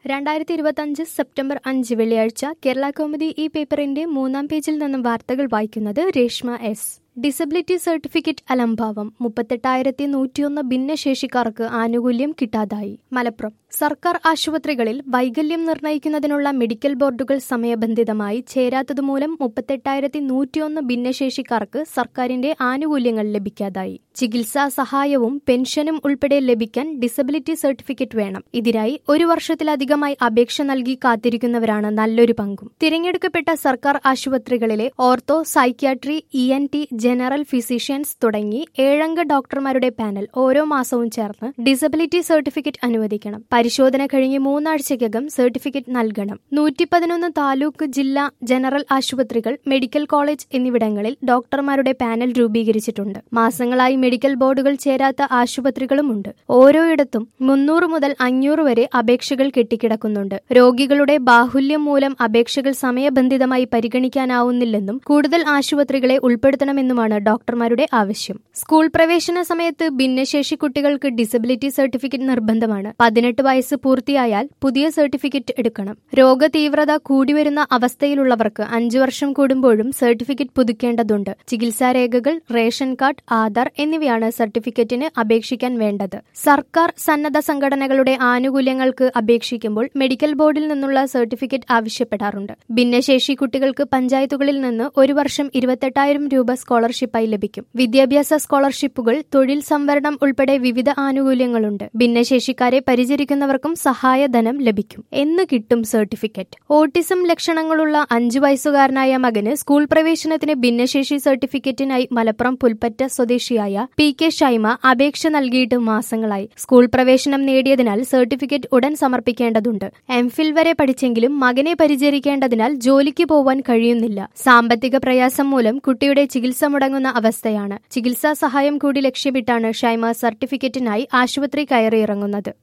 രണ്ടായിരത്തി ഇരുപത്തഞ്ച് സെപ്റ്റംബർ അഞ്ച് വെള്ളിയാഴ്ച കേരള കോമഡി ഈ പേപ്പറിന്റെ മൂന്നാം പേജിൽ നിന്നും വാർത്തകൾ വായിക്കുന്നത് രേഷ്മ എസ് ഡിസബിലിറ്റി സർട്ടിഫിക്കറ്റ് അലംഭാവം മുപ്പത്തെട്ടായിരത്തി നൂറ്റിയൊന്ന് ഭിന്നശേഷിക്കാർക്ക് ആനുകൂല്യം കിട്ടാതായി മലപ്പുറം സർക്കാർ ആശുപത്രികളിൽ വൈകല്യം നിർണ്ണയിക്കുന്നതിനുള്ള മെഡിക്കൽ ബോർഡുകൾ സമയബന്ധിതമായി ചേരാത്തതുമൂലം മുപ്പത്തെട്ടായിരത്തി നൂറ്റിയൊന്ന് ഭിന്നശേഷിക്കാർക്ക് സർക്കാരിന്റെ ആനുകൂല്യങ്ങൾ ലഭിക്കാതായി ചികിത്സാ സഹായവും പെൻഷനും ഉൾപ്പെടെ ലഭിക്കാൻ ഡിസബിലിറ്റി സർട്ടിഫിക്കറ്റ് വേണം ഇതിനായി ഒരു വർഷത്തിലധികമായി അപേക്ഷ നൽകി കാത്തിരിക്കുന്നവരാണ് നല്ലൊരു പങ്കും തിരഞ്ഞെടുക്കപ്പെട്ട സർക്കാർ ആശുപത്രികളിലെ ortho psychiatry E N T general physicians തുടങ്ങി ഏഴംഗ ഡോക്ടർമാരുടെ പാനൽ ഓരോ മാസവും ചേർന്ന് ഡിസബിലിറ്റി സർട്ടിഫിക്കറ്റ് അനുവദിക്കണം പരിശോധന കഴിഞ്ഞ് മൂന്നാഴ്ചയ്ക്കകം സർട്ടിഫിക്കറ്റ് നൽകണം നൂറ്റി പതിനൊന്ന് താലൂക്ക് ജില്ലാ ജനറൽ ആശുപത്രികൾ മെഡിക്കൽ കോളേജ് എന്നിവിടങ്ങളിൽ ഡോക്ടർമാരുടെ പാനൽ രൂപീകരിച്ചിട്ടുണ്ട് മാസങ്ങളായി മെഡിക്കൽ ബോർഡുകൾ ചേരാത്ത ആശുപത്രികളുമുണ്ട് ഓരോയിടത്തും മുന്നൂറ് മുതൽ അഞ്ഞൂറ് വരെ അപേക്ഷകൾ കെട്ടിക്കിടക്കുന്നുണ്ട് രോഗികളുടെ ബാഹുല്യം മൂലം അപേക്ഷകൾ സമയബന്ധിതമായി പരിഗണിക്കാനാവുന്നില്ലെന്നും കൂടുതൽ ആശുപത്രികളെ ഉൾപ്പെടുത്തണമെന്നുമാണ് ഡോക്ടർമാരുടെ ആവശ്യം സ്കൂൾ പ്രവേശന സമയത്ത് ഭിന്നശേഷി കുട്ടികൾക്ക് ഡിസബിലിറ്റി സർട്ടിഫിക്കറ്റ് നിർബന്ധമാണ് പതിനെട്ട് വയസ്സ് പൂർത്തിയായാൽ പുതിയ സർട്ടിഫിക്കറ്റ് എടുക്കണം രോഗതീവ്രത കൂടിവരുന്ന അവസ്ഥയിലുള്ളവർക്ക് അഞ്ചു വർഷം കൂടുമ്പോഴും സർട്ടിഫിക്കറ്റ് പുതുക്കേണ്ടതുണ്ട് ചികിത്സാരേഖകൾ റേഷൻ കാർഡ് ആധാർ എന്നിവയാണ് സർട്ടിഫിക്കറ്റിന് അപേക്ഷിക്കാൻ വേണ്ടത് സർക്കാർ സന്നദ്ധ സംഘടനകളുടെ ആനുകൂല്യങ്ങൾക്ക് അപേക്ഷിക്കുമ്പോൾ മെഡിക്കൽ ബോർഡിൽ നിന്നുള്ള സർട്ടിഫിക്കറ്റ് ആവശ്യപ്പെടാറുണ്ട് ഭിന്നശേഷി കുട്ടികൾക്ക് പഞ്ചായത്തുകളിൽ നിന്ന് ഒരു വർഷം ഇരുപത്തെട്ടായിരം രൂപ സ്കോളർഷിപ്പായി ലഭിക്കും വിദ്യാഭ്യാസ സ്കോളർഷിപ്പുകൾ തൊഴിൽ സംവരണം ഉൾപ്പെടെ വിവിധ ആനുകൂല്യങ്ങളുണ്ട് ഭിന്നശേഷിക്കാരെ പരിചരിക്കുന്നവർക്കും സഹായധനം ലഭിക്കും എന്ന് കിട്ടും സർട്ടിഫിക്കറ്റ് ഓട്ടിസം ലക്ഷണങ്ങളുള്ള അഞ്ചു വയസ്സുകാരനായ മകന് സ്കൂൾ പ്രവേശനത്തിന് ഭിന്നശേഷി സർട്ടിഫിക്കറ്റിനായി മലപ്പുറം പുൽപ്പറ്റ സ്വദേശിയായ പി കെ ഷൈമ അപേക്ഷ നൽകിയിട്ട് മാസങ്ങളായി സ്കൂൾ പ്രവേശനം നേടിയതിനാൽ സർട്ടിഫിക്കറ്റ് ഉടൻ സമർപ്പിക്കേണ്ടതുണ്ട് എംഫിൽ വരെ പഠിച്ചെങ്കിലും മകനെ പരിചരിക്കേണ്ടതിനാൽ ജോലിക്ക് പോവാൻ കഴിയുന്നില്ല സാമ്പത്തിക പ്രയാസം മൂലം കുട്ടിയുടെ ചികിത്സ മുടങ്ങുന്ന അവസ്ഥയാണ് ചികിത്സാ സഹായം കൂടി ലക്ഷ്യമിട്ടാണ് ഷൈമ സർട്ടിഫിക്കറ്റിനായി ആശുപത്രി കയറിയിറങ്ങുന്നത്